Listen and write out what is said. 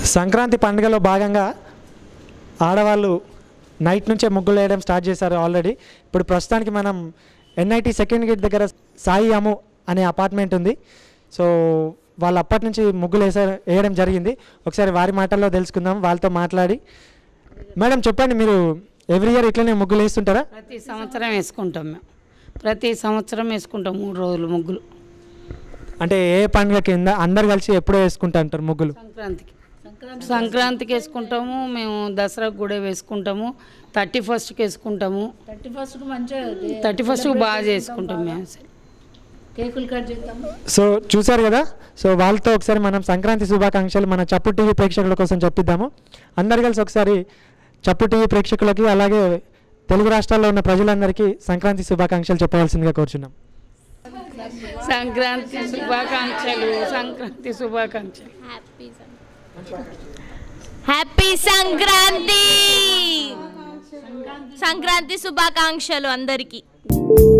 సంక్రాంతి పండుగలో భాగంగా ఆడవాళ్ళు నైట్ నుంచే ముగ్గులు వేయడం స్టార్ట్ చేశారు ఆల్రెడీ ఇప్పుడు ప్రస్తుతానికి మనం ఎన్ఐటి సెకండ్ గేట్ దగ్గర సాయి అము అనే అపార్ట్మెంట్ ఉంది సో వాళ్ళు అప్పటి నుంచి ముగ్గులు వేసారు వేయడం జరిగింది ఒకసారి వారి మాటల్లో తెలుసుకుందాం వాళ్ళతో మాట్లాడి మేడం చెప్పండి మీరు ఎవ్రీ ఇయర్ ఇట్లనే ముగ్గులు వేస్తుంటారా ప్రతి సంవత్సరం వేసుకుంటాం మేము ప్రతి సంవత్సరం వేసుకుంటాం మూడు రోజులు ముగ్గులు అంటే ఏ పండుగ కింద అందరు కలిసి ఎప్పుడో వేసుకుంటా అంటారు ముగ్గులు సంక్రాంతికి సంక్రాంతికి వేసుకుంటాము మేము దసరాకు కూడా వేసుకుంటాము థర్టీ ఫస్ట్కి వేసుకుంటాము థర్టీ ఫస్ట్కి మంచిగా థర్టీ ఫస్ట్కి బాగా చేసుకుంటాం మేము అసలు కేకులు కట్ చేస్తాము సో చూశారు కదా సో వాళ్ళతో ఒకసారి మనం సంక్రాంతి శుభాకాంక్షలు మన చప్పు టీవీ ప్రేక్షకుల కోసం చెప్పిద్దాము అందరు కలిసి ఒకసారి చప్పు టీవీ ప్రేక్షకులకి అలాగే తెలుగు రాష్ట్రాల్లో ఉన్న ప్రజలందరికీ సంక్రాంతి శుభాకాంక్షలు చెప్పవలసిందిగా కోరుచున్నాం సంక్రాంతి శుభాకాంక్షలు సంక్రాంతి శుభాకాంక్షలు హ్యాపీ సంక్రాంతి సంక్రాంతి శుభాకాంక్షలు అందరికీ